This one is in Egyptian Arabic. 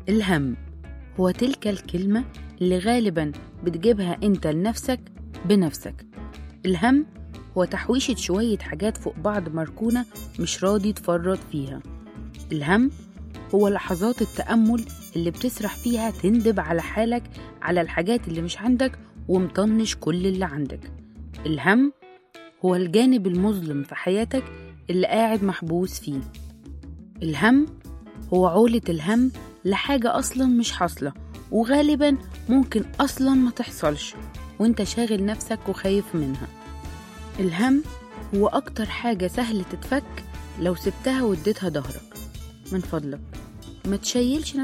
الهم هو تلك الكلمة اللي غالبا بتجيبها انت لنفسك بنفسك الهم هو تحويشة شوية حاجات فوق بعض مركونة مش راضي تفرط فيها الهم هو لحظات التأمل اللي بتسرح فيها تندب على حالك على الحاجات اللي مش عندك ومطنش كل اللي عندك الهم هو الجانب المظلم في حياتك اللي قاعد محبوس فيه الهم هو عولة الهم لحاجة أصلا مش حاصلة وغالبا ممكن أصلا ما تحصلش وانت شاغل نفسك وخايف منها الهم هو أكتر حاجة سهل تتفك لو سبتها واديتها ظهرك من فضلك ما تشيلش